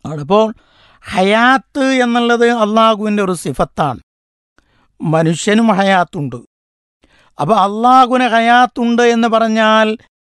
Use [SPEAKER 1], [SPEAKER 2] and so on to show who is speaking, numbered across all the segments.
[SPEAKER 1] അപ്പോൾ ഹയാത്ത് എന്നുള്ളത് അള്ളാഹുവിൻ്റെ ഒരു സിഫത്താണ് മനുഷ്യനും ഹയാത്തുണ്ട് അപ്പോൾ അള്ളാഹുവിന് ഹയാത്തുണ്ട് എന്ന് പറഞ്ഞാൽ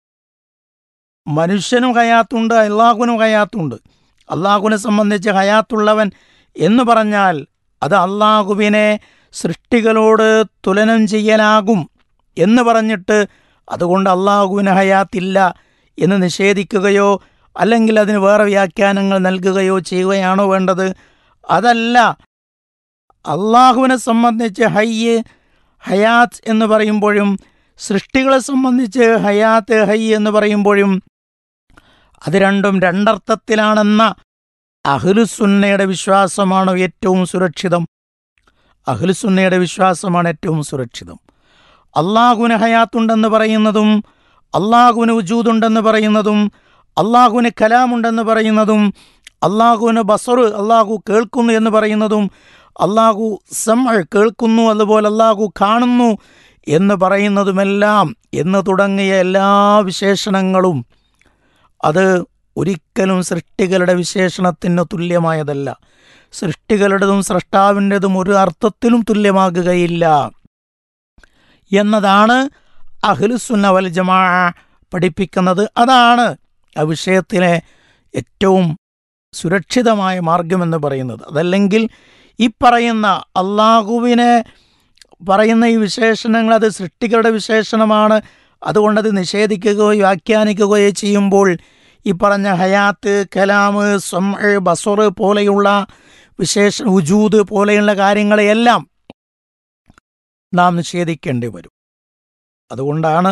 [SPEAKER 1] മനുഷ്യനും ഹയാത്തുണ്ട് അള്ളാഹുവിനും ഹയാത്തുണ്ട് അള്ളാഹുവിനെ സംബന്ധിച്ച് ഹയാത്തുള്ളവൻ എന്ന് പറഞ്ഞാൽ അത് അള്ളാഹുവിനെ സൃഷ്ടികളോട് തുലനം ചെയ്യലാകും എന്ന് പറഞ്ഞിട്ട് അതുകൊണ്ട് അള്ളാഹുവിന് ഹയാത്തില്ല എന്ന് നിഷേധിക്കുകയോ അല്ലെങ്കിൽ അതിന് വേറെ വ്യാഖ്യാനങ്ങൾ നൽകുകയോ ചെയ്യുകയാണോ വേണ്ടത് അതല്ല അള്ളാഹുവിനെ സംബന്ധിച്ച് ഹയ്യ് ഹയാത്ത് എന്ന് പറയുമ്പോഴും സൃഷ്ടികളെ സംബന്ധിച്ച് ഹയാത്ത് ഹൈ എന്ന് പറയുമ്പോഴും അത് രണ്ടും രണ്ടർത്ഥത്തിലാണെന്ന അഹ്ലുസുന്നയുടെ വിശ്വാസമാണ് ഏറ്റവും സുരക്ഷിതം അഹ്ലുസുന്നയുടെ വിശ്വാസമാണ് ഏറ്റവും സുരക്ഷിതം അള്ളാഹുവിന് ഹയാത്തുണ്ടെന്ന് പറയുന്നതും അള്ളാഹുവിന് ഉജൂദുണ്ടെന്ന് പറയുന്നതും അള്ളാഹുവിന് കലാമുണ്ടെന്ന് പറയുന്നതും അള്ളാഹുവിന് ബസർ അള്ളാഹു കേൾക്കുന്നു എന്ന് പറയുന്നതും അള്ളാഹു സം കേൾക്കുന്നു അതുപോലെ അള്ളാഹു കാണുന്നു എന്ന് പറയുന്നതുമെല്ലാം എന്ന് തുടങ്ങിയ എല്ലാ വിശേഷണങ്ങളും അത് ഒരിക്കലും സൃഷ്ടികളുടെ വിശേഷണത്തിന് തുല്യമായതല്ല സൃഷ്ടികളുടേതും സൃഷ്ടാവിൻ്റെതും ഒരു അർത്ഥത്തിലും തുല്യമാകുകയില്ല എന്നതാണ് അഹ്ലുസുന്ന വൽ ജമാ പഠിപ്പിക്കുന്നത് അതാണ് ആ വിഷയത്തിലെ ഏറ്റവും സുരക്ഷിതമായ മാർഗമെന്ന് പറയുന്നത് അതല്ലെങ്കിൽ ഈ പറയുന്ന അള്ളാഹുവിനെ പറയുന്ന ഈ വിശേഷണങ്ങൾ അത് സൃഷ്ടികളുടെ വിശേഷണമാണ് അതുകൊണ്ടത് നിഷേധിക്കുകയോ വ്യാഖ്യാനിക്കുകയോ ചെയ്യുമ്പോൾ ഈ പറഞ്ഞ ഹയാത്ത് കലാമ് സ്വം ബസർ പോലെയുള്ള വിശേഷ ഉജൂദ് പോലെയുള്ള കാര്യങ്ങളെയെല്ലാം നാം നിഷേധിക്കേണ്ടി വരും അതുകൊണ്ടാണ്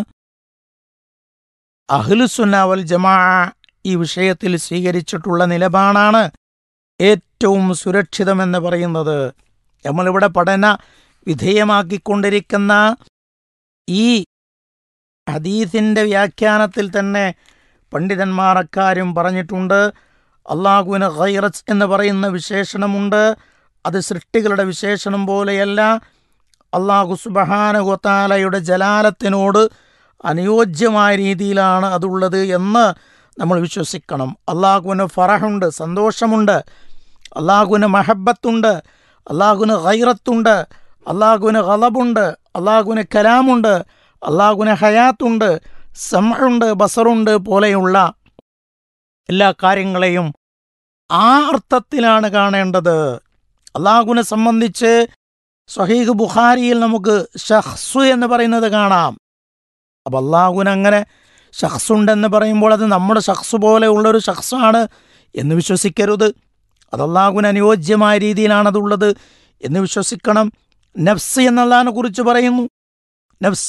[SPEAKER 1] അഹ്ലുസുന്ന വൽ ജമാ ഈ വിഷയത്തിൽ സ്വീകരിച്ചിട്ടുള്ള നിലപാടാണ് ഏറ്റവും സുരക്ഷിതമെന്ന് പറയുന്നത് നമ്മളിവിടെ പഠന വിധേയമാക്കിക്കൊണ്ടിരിക്കുന്ന ഈ ഹദീസിൻ്റെ വ്യാഖ്യാനത്തിൽ തന്നെ പണ്ഡിതന്മാർ അക്കാര്യം പറഞ്ഞിട്ടുണ്ട് അള്ളാഹുവിന് ഖൈറസ് എന്ന് പറയുന്ന വിശേഷണമുണ്ട് അത് സൃഷ്ടികളുടെ വിശേഷണം പോലെയല്ല അള്ളാഹു സുബഹാനഗോത്താലയുടെ ജലാലത്തിനോട് അനുയോജ്യമായ രീതിയിലാണ് അതുള്ളത് എന്ന് നമ്മൾ വിശ്വസിക്കണം അള്ളാഹുവിന് ഫറഹുണ്ട് സന്തോഷമുണ്ട് അള്ളാഹുവിന് മഹബത്തുണ്ട് അള്ളാഹുവിന് ഖൈറത്തുണ്ട് അള്ളാഹുവിന് ഖലബുണ്ട് അള്ളാഹുവിന് കലാമുണ്ട് അള്ളാഹുവിന് ഹയാത്തുണ്ട് സമഴുണ്ട് ബസറുണ്ട് പോലെയുള്ള എല്ലാ കാര്യങ്ങളെയും ആ അർത്ഥത്തിലാണ് കാണേണ്ടത് അള്ളാഹുവിനെ സംബന്ധിച്ച് സഹീഖ് ബുഖാരിയിൽ നമുക്ക് ഷഹ്സു എന്ന് പറയുന്നത് കാണാം അപ്പം അള്ളാഹുവിന് അങ്ങനെ ഷഖ്സുണ്ടെന്ന് പറയുമ്പോൾ അത് നമ്മുടെ ഷഖ്സ് പോലെയുള്ളൊരു ഷഖ്സാണ് എന്ന് വിശ്വസിക്കരുത് അത് അള്ളാഹുവിന് അനുയോജ്യമായ രീതിയിലാണ് അതുള്ളത് എന്ന് വിശ്വസിക്കണം നഫ്സ് എന്നുള്ളതിനെ കുറിച്ച് പറയുന്നു നഫ്സ്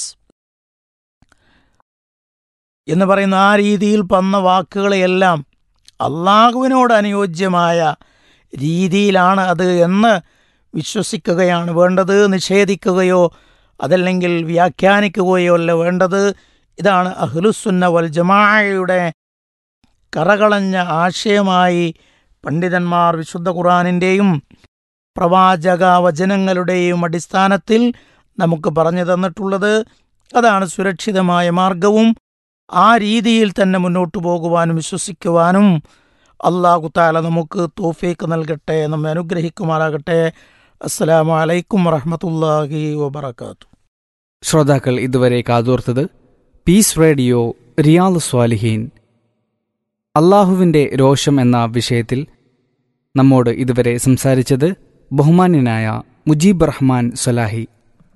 [SPEAKER 1] എന്ന് പറയുന്ന ആ രീതിയിൽ വന്ന വാക്കുകളെയെല്ലാം അള്ളാഹുവിനോട് അനുയോജ്യമായ രീതിയിലാണ് അത് എന്ന് വിശ്വസിക്കുകയാണ് വേണ്ടത് നിഷേധിക്കുകയോ അതല്ലെങ്കിൽ വ്യാഖ്യാനിക്കുകയോ അല്ല വേണ്ടത് ഇതാണ് അഹ്ലുസുന്ന വൽ ജമാഅയുടെ കറകളഞ്ഞ ആശയമായി പണ്ഡിതന്മാർ വിശുദ്ധ ഖുറാനിൻ്റെയും പ്രവാചക വചനങ്ങളുടെയും അടിസ്ഥാനത്തിൽ നമുക്ക് പറഞ്ഞു തന്നിട്ടുള്ളത് അതാണ് സുരക്ഷിതമായ മാർഗവും ആ രീതിയിൽ തന്നെ മുന്നോട്ട് പോകുവാനും വിശ്വസിക്കുവാനും അള്ളാഹു താല നമുക്ക് തോഫീക്ക് നൽകട്ടെ നമ്മെ അനുഗ്രഹിക്കുമാറാകട്ടെ അസ്സലാമു അലൈക്കും വറഹമത്തല്ലാഹി വബർക്കാത്തു
[SPEAKER 2] ശ്രോതാക്കൾ ഇതുവരെ കാതോർത്തത് പീസ് റേഡിയോ റിയാൽ സ്വാലിഹീൻ അള്ളാഹുവിൻ്റെ രോഷം എന്ന വിഷയത്തിൽ നമ്മോട് ഇതുവരെ സംസാരിച്ചത് ബഹുമാന്യനായ Mujeeb Rahman Salahi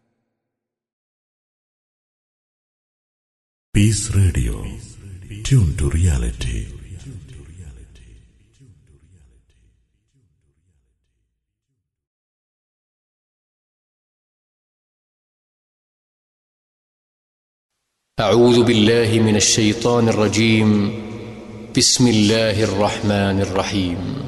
[SPEAKER 3] Peace Radio. Tune to reality.
[SPEAKER 4] أعوذ بالله من الشيطان الرجيم بسم الله الرحمن الرحيم